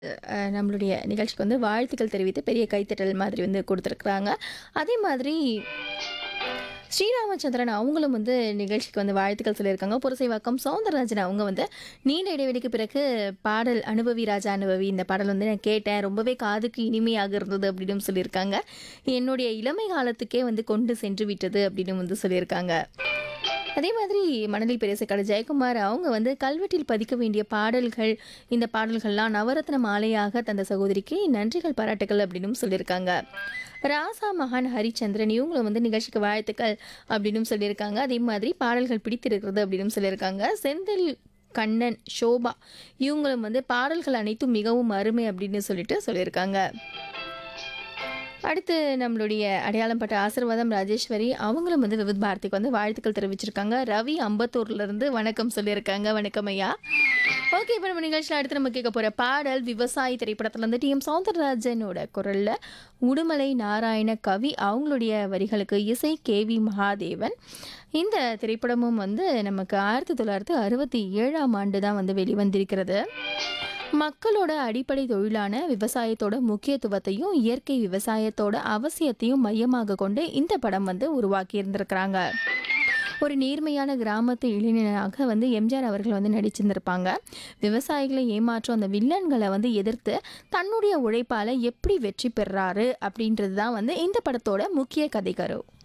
அ நம்மளுடைய நிகழ்ச்சிக்கு வந்து வாழ்த்துக்கள் தெரிவித்து பெரிய கைத்தட்டல் மாதிரி வந்து குடுத்துருக்குறாங்க. அதே மாதிரி ஸ்ரீராமச்சந்திரன் அவங்களும் வந்து நிகழ்ச்சிக்கு வந்து வாழ்த்துக்கள் சொல்லியிருக்காங்க. புரசைவாக்கம் சௌந்தரராஜன் அவங்க வந்து நீண்ட இடைவெளிக்கு பிறகு பாடல் "அனுபவி ராஜா அனுபவி" இந்த பாடல் வந்து நான் கேட்டேன். ரொம்பவே காதுக்கு இனிமையாக இருந்தது அப்படின்னு சொல்லியிருக்காங்க. என்னுடைய இளமை காலத்துக்கே வந்து கொண்டு சென்று விட்டது அப்படின்னு வந்து சொல்லியிருக்காங்க. அதே மாதிரி மணலி பெரியசைக்காடு ஜெயக்குமார் அவங்க வந்து கல்வெட்டில் பதிக்க வேண்டிய பாடல்கள், இந்த பாடல்கள்லாம் நவரத்ன மாலையாக தந்த சகோதரிக்கு நன்றிகள், பாராட்டுக்கள் அப்படின்னும் சொல்லியிருக்காங்க. ராசா மகான் ஹரிச்சந்திரன் இவங்களும் வந்து நிகழ்ச்சிக்கு வாழ்த்துக்கள் அப்படின்னும் சொல்லியிருக்காங்க. அதே மாதிரி பாடல்கள் பிடித்திருக்கிறது அப்படின்னும் சொல்லியிருக்காங்க. செந்தில் கண்ணன், ஷோபா இவங்களும் வந்து பாடல்கள் அனைத்தும் மிகவும் அருமை அப்படின்னு சொல்லிட்டு சொல்லியிருக்காங்க. அடுத்து நம்மளுடைய அடையாளம் பட்ட ஆசீர்வாதம் ராஜேஸ்வரி அவங்களும் வந்து விவித் பாரதிக்கு வந்து வாழ்த்துக்கள் தெரிவிச்சிருக்காங்க. ரவி அம்பத்தூர்லேருந்து வணக்கம் சொல்லியிருக்காங்க. வணக்கம் ஐயா. ஓகே இப்போ நம்ம நிகழ்ச்சியில் அடுத்து நம்ம கேட்க போகிற பாடல் விவசாயி திரைப்படத்துலேருந்து டி.எம். சௌந்தரராஜனோட குரலில் உடுமலை நாராயண கவி அவங்களுடைய வரிகளுக்கு இசை கே.வி. மகாதேவன். இந்த திரைப்படமும் வந்து நமக்கு 1967ஆம் ஆண்டு தான் வந்து வெளிவந்திருக்கிறது. மக்களோட அடிப்படை தொழிலான விவசாயத்தோட முக்கியத்துவத்தையும், இயற்கை விவசாயத்தோட அவசியத்தையும் மையமாக கொண்டு இந்த படம் வந்து உருவாக்கி இருந்திருக்கிறாங்க. ஒரு நேர்மையான கிராமத்து இளைஞனாக வந்து எம்ஜிஆர் அவர்கள் வந்து நடிச்சிருந்திருப்பாங்க. விவசாயிகளை ஏமாற்றும் அந்த வில்லன்களை வந்து எதிர்த்து தன்னுடைய உழைப்பால எப்படி வெற்றி பெறாரு அப்படின்றது தான் வந்து இந்த படத்தோட முக்கிய கதைக்கரு.